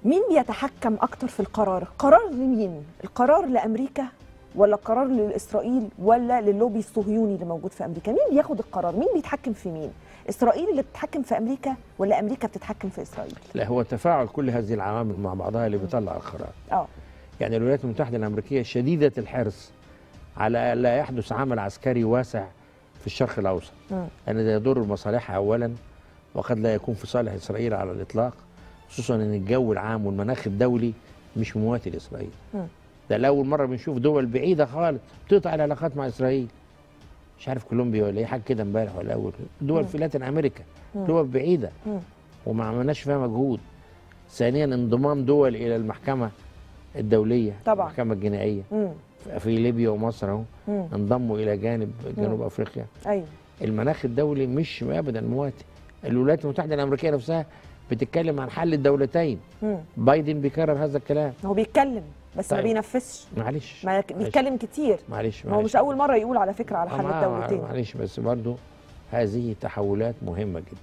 مين بيتحكم اكتر في القرار القرار لمين القرار لامريكا ولا القرار لاسرائيل ولا للوبي الصهيوني اللي موجود في امريكا مين بياخد القرار مين بيتحكم في مين اسرائيل اللي بتتحكم في امريكا ولا امريكا بتتحكم في اسرائيل لا هو تفاعل كل هذه العوامل مع بعضها اللي بيطلع القرار اه يعني الولايات المتحدة الأمريكية شديدة الحرص على ألا يحدث عمل عسكري واسع في الشرق الأوسط مم. لأن ده يضر مصالحها أولا وقد لا يكون في صالح إسرائيل على الإطلاق خصوصا أن الجو العام والمناخ الدولي مش مواتي لإسرائيل مم. ده لأول مرة بنشوف دول بعيدة خالص بتقطع العلاقات مع إسرائيل مش عارف كولومبيا ولا ايه حاجه كده امبارح ولا اول دول في لاتين امريكا دول بعيده مم. وما عملناش فيها مجهود ثانيا انضمام دول الى المحكمه الدوليه طبعا. المحكمه الجنائيه مم. في ليبيا ومصر اهو مم. انضموا الى جانب جنوب افريقيا ايوه المناخ الدولي مش ابدا مواتي الولايات المتحده الامريكيه نفسها بتتكلم عن حل الدولتين مم. بايدن بيكرر هذا الكلام هو بيتكلم بس ما طيب. بينفذش معلش ما معلش. بيتكلم كتير معلش ما هو مش اول مره يقول على فكره على حل آه، الدولتين معلش بس برضو هذه تحولات مهمه جدا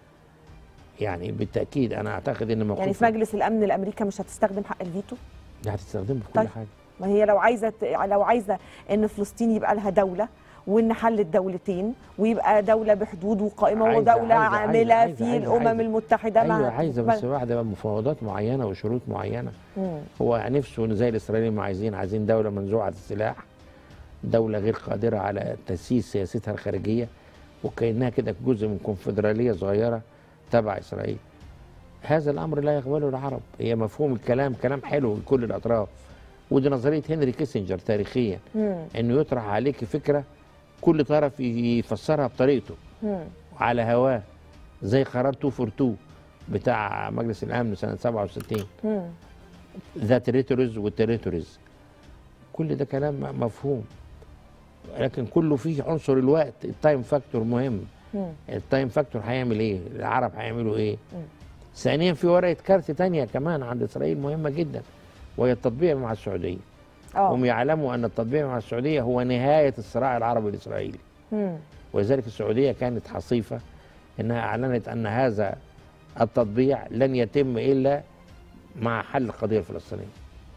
يعني بالتاكيد انا اعتقد ان موقف يعني في مجلس الامن الامريكا مش هتستخدم حق الفيتو ده هتستخدمه في كل طيب. حاجه ما هي لو عايزه ت- لو عايزه ان فلسطين يبقى لها دوله وان حل الدولتين ويبقى دوله بحدود وقائمه عايزة- ودوله عايزة- عامله عايزة- في عايزة- الامم عايزة. المتحده ايوه مع عايزه بس واحده بقى مفاوضات معينه وشروط معينه مم. هو نفسه زي الاسرائيليين ما عايزين عايزين دوله منزوعه السلاح دوله غير قادره على تسييس سياستها الخارجيه وكانها كده جزء من كونفدراليه صغيره تبع اسرائيل هذا الامر لا يقبله العرب هي مفهوم الكلام كلام حلو لكل الاطراف ودي نظريه هنري كيسنجر تاريخيا مم. انه يطرح عليك فكره كل طرف يفسرها بطريقته مم. على هواه زي قرار 2 فور 2 بتاع مجلس الامن سنه 67 مم. ذا تريتوريز والتريتوريز كل ده كلام م- مفهوم لكن كله فيه عنصر الوقت التايم فاكتور مهم مم. التايم فاكتور هيعمل ايه العرب هيعملوا ايه مم. ثانيا في ورقه كارت تانية كمان عند اسرائيل مهمه جدا وهي التطبيع مع السعوديه اه هم يعلموا ان التطبيع مع السعوديه هو نهايه الصراع العربي الاسرائيلي مم. ولذلك السعوديه كانت حصيفه انها اعلنت ان هذا التطبيع لن يتم الا مع حل القضيه الفلسطينيه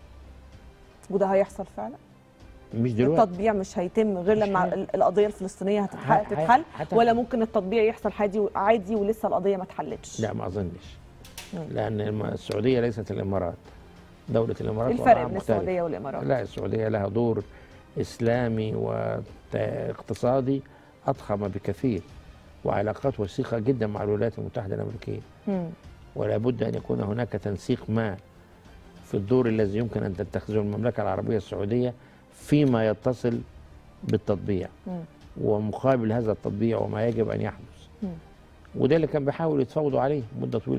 وده هيحصل فعلا مش دلوقتي التطبيع مش هيتم غير مش لما هي- ال- القضيه الفلسطينيه هتتح- ه- ه- تتحل هت- ولا ممكن التطبيع يحصل عادي عادي ولسه القضيه ما اتحلتش لا ما اظنش مم. لان الم- السعوديه ليست الامارات دوله الامارات الفرق وضعها بين مختلف. السعوديه والامارات لا السعوديه لها دور اسلامي واقتصادي اضخم بكثير وعلاقات وثيقه جدا مع الولايات المتحده الامريكيه مم. ولا بد ان يكون هناك تنسيق ما في الدور الذي يمكن ان تتخذه المملكه العربيه السعوديه فيما يتصل بالتطبيع مم. ومقابل هذا التطبيع وما يجب ان يحدث مم. وده اللي كان بيحاول يتفاوضوا عليه مده طويله